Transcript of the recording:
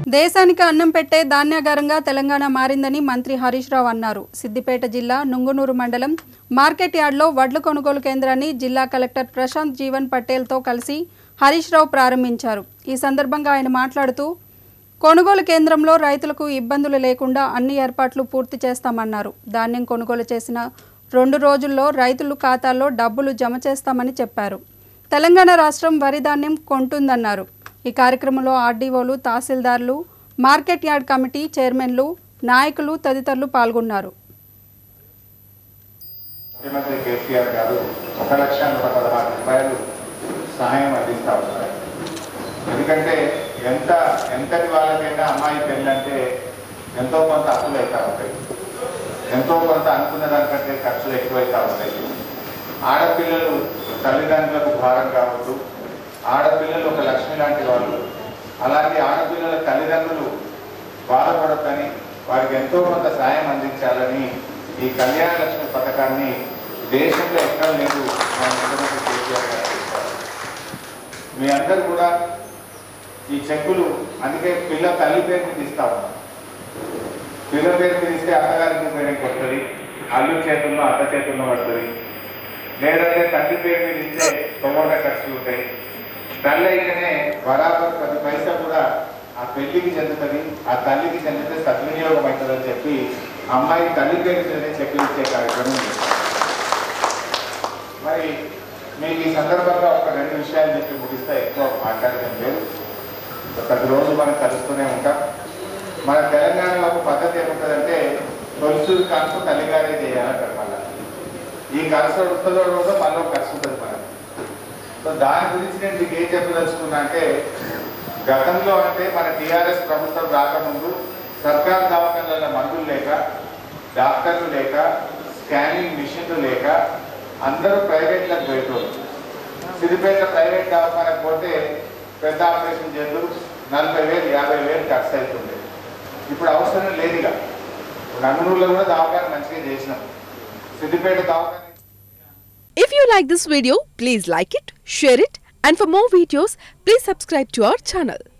దేశానికి అన్నం పెట్టే ధాన్యాగారంగా తెలంగాణ మారిందని మంత్రి హరీష్ రావు అన్నారు సిద్దిపేట జిల్లా నుంగునూరు మండలం మార్కెట్ యార్డ్లో వడ్ల కొనుగోలు కేంద్రాన్ని జిల్లా కలెక్టర్ ప్రశాంత్ జీవన్ పటేల్తో కలిసి హరీష్ రావు ప్రారంభించారు ఈ సందర్భంగా ఆయన మాట్లాడుతూ కొనుగోలు కేంద్రంలో రైతులకు ఇబ్బందులు లేకుండా అన్ని ఏర్పాట్లు పూర్తి చేస్తామన్నారు ధాన్యం కొనుగోలు చేసిన రెండు రోజుల్లో రైతుల ఖాతాల్లో డబ్బులు జమ చేస్తామని చెప్పారు తెలంగాణ రాష్ట్రం వరి ధాన్యం కొంటుందన్నారు ఈ కార్యక్రమంలో ఆర్డీఓలు తహసీల్దార్లు మార్కెట్ యార్డ్ కమిటీ చైర్మన్లు నాయకులు తదితరులు పాల్గొన్నారు ముఖ్యమంత్రి కేసీఆర్ గారు ఒక లక్ష నూట పదహారు రూపాయలు సహాయం అందిస్తా ఉన్నారు ఎందుకంటే ఎంత ఎంతటి వాళ్ళకైనా అమ్మాయి పెళ్ళి అంటే ఎంతో కొంత అప్పులు అవుతా ఉంటాయి ఎంతో కొంత అనుకున్న దానికంటే ఖర్చులు ఎక్కువైతా ఉంటాయి ఆడపిల్లలు తల్లిదండ్రులకు భారం కావద్దు ఆడపిల్లలు ఒక లక్ష్మి లాంటి వాళ్ళు అలాగే ఆడపిల్లల తల్లిదండ్రులు బాధపడద్దని వారికి ఎంతో కొంత సాయం అందించాలని ఈ కళ్యాణ లక్ష్మి పథకాన్ని దేశంలో ఎక్కడ లేదు మన ముఖ్యమంత్రి కేసీఆర్ గారు చేశారు. మీ అందరూ కూడా ఈ చెక్కులు అందుకే పిల్ల తల్లి పేరు మీద ఇస్తా ఉన్నాం పిల్ల పేరు మీద ఇస్తే అత్తగారికి పేరుకి వస్తుంది అల్లు చేతుల్లో అత్త చేతుల్లో పడుతుంది లేదంటే తండ్రి పేరు మీద ఇస్తే టొమాటో ఖర్చులు ఉంటాయి తల్లి అయితేనే బరాబర్ పది పైసా కూడా ఆ పెళ్లికి చెందుతుంది ఆ తల్లికి చెందితే సద్వినియోగం అవుతుందని చెప్పి అమ్మాయి తల్లి పేరు మీదనే చెక్కులు ఇచ్చే కార్యక్రమం చేశారు. మరి మీకు ఈ సందర్భంగా ఒక రెండు విషయాలు చెప్పి ముగిస్తే ఎక్కువ మాట్లాడడం లేదు ప్రతిరోజు మనం కలుస్తూనే ఉంటాం మన తెలంగాణలో ఒక పద్ధతి ఏముంటుందంటే తొలిసూరు కనుక తల్లిగారే చేయాలంటారు మళ్ళీ ఈ ఖర్చు వస్తుందో రోజు మళ్ళీ ఒక ఖర్చు ఉంటుంది మనకు సో దాని గురించి నేను మీకు ఏం చెప్పదలుచుకున్నా అంటే గతంలో అంటే మన టీఆర్ఎస్ ప్రభుత్వం రాకముందు సర్కార్ దవాఖానాల మందులు లేక డాక్టర్లు లేక స్కానింగ్ మిషన్లు లేక అందరూ ప్రైవేట్లకు పోయేటోళ్ళు సిద్దిపేట ప్రైవేట్ దవాఖానకు పోతే పెద్ద ఆపరేషన్ చేతులు నలభై వేలు యాభై వేలు ఖర్చు అవుతుంది ఇప్పుడు అవసరం లేదుగా నంగనూరులో కూడా దవాఖాన మంచిగా చేసినాం సిద్దిపేట దవాఖాన If you like this video, please like it, share it, and for more videos, please subscribe to our channel.